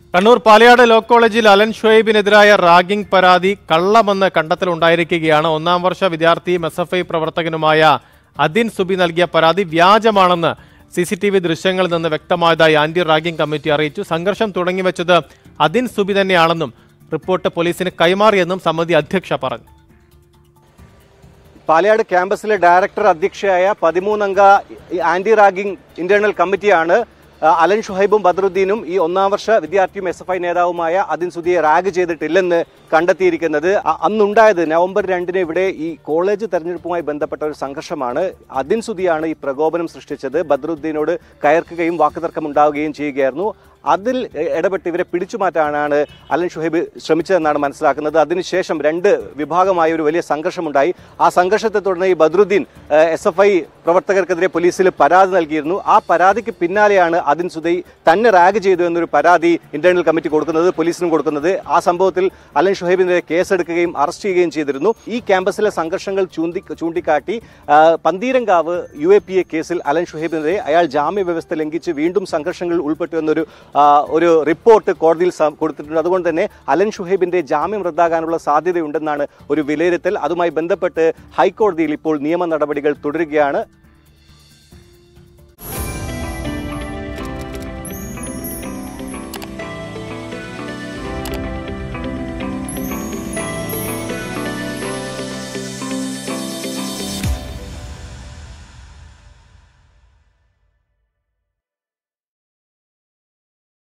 Kannur Palayad law കോളേജിൽ Alan ഷുഹൈബിനെതിരായ ragging പരാതി കള്ളമെന്ന് കണ്ടെത്തലുണ്ടായിരിക്കുകയാണ് ഒന്നാം വർഷ വിദ്യാർത്ഥിയും എസ് എഫ് ഐ പ്രവർത്തകനുമായ അദിൻ സുബി നൽകിയ പരാതി വ്യാജമാണെന്ന് സി സി ടി വി ദൃശ്യങ്ങളിൽ നിന്ന് വ്യക്തമായതായി ആന്റി റാഗിംഗ് കമ്മിറ്റി അറിയിച്ചു സംഘർഷം തുടങ്ങിവെച്ചത് അദിൻ സുബി തന്നെയാണെന്നും റിപ്പോർട്ട് പോലീസിന് കൈമാറിയെന്നും സമിതി അധ്യക്ഷ പറഞ്ഞു പാലയാട് ക്യാമ്പസിലെ ഡയറക്ടർ അധ്യക്ഷയായ പതിമൂന്നംഗ ആന്റി റാഗിംഗ് ഇന്റേണൽ കമ്മിറ്റിയാണ് ആ, അലൻ ഷുഹൈബും ബദറുദ്ദീനും ഈ ഒന്നാം വർഷ വിദ്യാർത്ഥിയും എസ് എഫ് ഐ നേതാവുമായ അതിൻ സുധിയെ റാഗ് ചെയ്തിട്ടില്ലെന്ന് കണ്ടെത്തിയിരിക്കുന്നത് അ- അന്നുണ്ടായത് നവംബർ രണ്ടിന് ഇവിടെ ഈ കോളേജ് തെരഞ്ഞെടുപ്പുമായി ബന്ധപ്പെട്ട ഒരു സംഘർഷമാണ് അതിൻ സുധിയാണ് ഈ പ്രകോപനം സൃഷ്ടിച്ചത് ബദറുദ്ദീനോട് കയർക്കുകയും വാക്കുതർക്കം ഉണ്ടാവുകയും ചെയ്യുകയായിരുന്നു അതിൽ എ- ഇടപെട്ട് ഇവരെ പിടിച്ചു മാറ്റാനാണ് അലൻ ഷുഹൈബ് ശ്രമിച്ചതെന്നാണ് മനസ്സിലാക്കുന്നത് അതിനുശേഷം രണ്ട് വിഭാഗമായ ഒരു വലിയ സംഘർഷമുണ്ടായി ആ സംഘർഷത്തെ തുടർന്ന് ഈ ബദ്രുദ്ദീൻ എസ് എഫ് ഐ പ്രവർത്തകർക്കെതിരെ പോലീസിൽ പരാതി നൽകിയിരുന്നു ആ പരാതിക്ക് പിന്നാലെയാണ് അതിൻ സുദൈ തന്നെ റാഗ് ചെയ്തു എന്നൊരു പരാതി ഇന്റേണൽ കമ്മിറ്റി കൊടുക്കുന്നത് പോലീസിനും കൊടുക്കുന്നത് ആ സംഭവത്തിൽ അലൻ ഷുഹൈബിനെതിരെ കേസെടുക്കുകയും അറസ്റ്റ് ചെയ്യുകയും ചെയ്തിരുന്നു ഈ ക്യാമ്പസിലെ സംഘർഷങ്ങൾ ചൂണ്ടി ചൂണ്ടിക്കാട്ടി ആ, Pantheerankavu U A P A കേസിൽ അലൻ ഷുഹൈബിനെതിരെ അയാൾ ജാമ്യ വ്യവസ്ഥ ലംഘിച്ച് വീണ്ടും സംഘർഷങ്ങളിൽ ഉൾപ്പെട്ടു എന്നൊരു ആ, ഒരു റിപ്പോർട്ട് കോടതിയിൽ സ- കൊടുത്തിട്ടുണ്ട് അതുകൊണ്ട് തന്നെ അലൻ ഷുഹൈബിന്റെ ജാമ്യം റദ്ദാകാനുള്ള സാധ്യതയുണ്ടെന്നാണ് ഒരു വിലയിരുത്തൽ അതുമായി ബന്ധപ്പെട്ട് ഹൈക്കോടതിയിൽ ഇപ്പോൾ നിയമ നടപടികൾ തുടരുകയാണ്